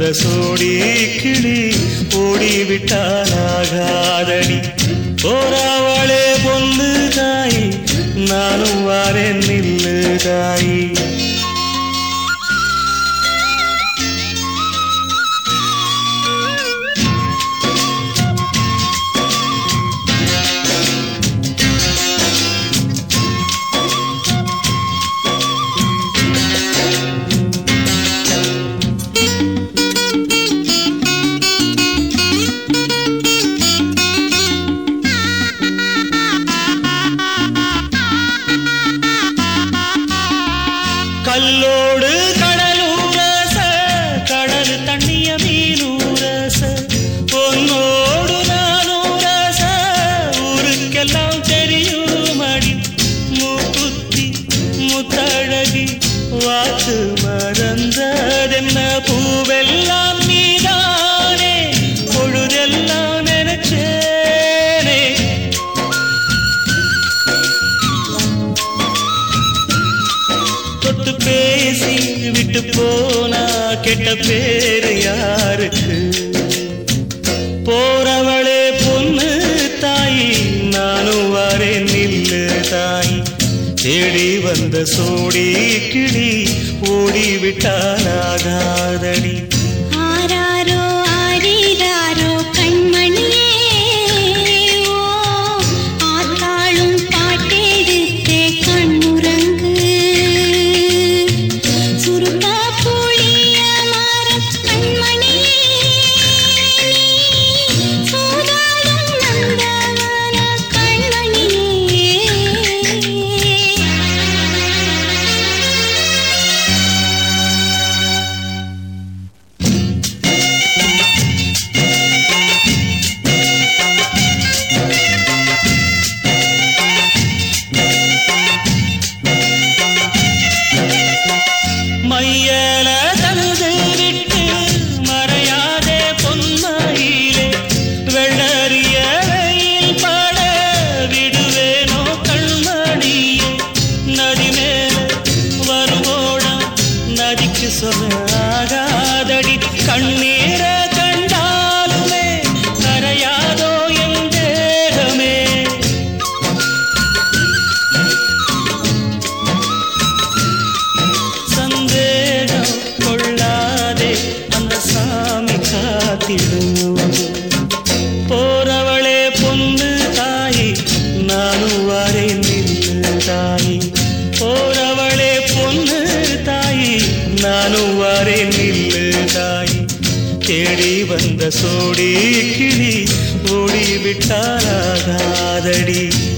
சோடி கிளி ஓடிவிட்டாலாகாதடி போராவளே பொண்ணு தாய் நானும் வாரேன் நில்லு தாய் கல்லோடு கடலூரச கடல் தண்ணிய மீனூரச பொன்னோடு நானூரச ஊருக்கெல்லாம் தெரியும் அடி மூக்குத்தி முத்தழகி வாக்கு மறந்ததென்ன பூவெல்லாம் நீதானே பொழுதெல்லாம் நினைச்சேனே தொட்டு பேசி விட்டு போனா கெட்ட பேரு யாருக்கு போறவளே பொண்ணு தாய் நானும் வரேன் நில்லு தாய் தேடி வந்த சோடி கிளி ஓடி விட்டாலாகாதடி ஆராரோ ஆரிராரோ கண்மணியே ஓ ஆத்தாளும் பாட்டெடுத்தே கண்ணுறங்கு சுருக்கா புளிய மரம் கண்மணியே நீ சூதாடும் நந்தவன கண்மணியே மையல தழுது விட்டு மறையாதே பொன்மையிலே வெள்ளறிய வெயில் பட விடுவேனோ கண்மணியே நதி மேல வருவோடம் நதிக்கு சொல்லாகாதடி கண்ணீர கண்டாலுமே கரையாதோ என் தேகமே சந்தேகம் கொள்ளாதே அந்த சாமி காத்திடும் போறவளே பொண்ணு தாயி நானும் வரேன் நின்று தாயி போறவளே பொண்ணு தாயி நானும் வரேன் நில்லு தாயி தேடி வந்த சோடி கிளி ஓடி விட்டாராகாதடி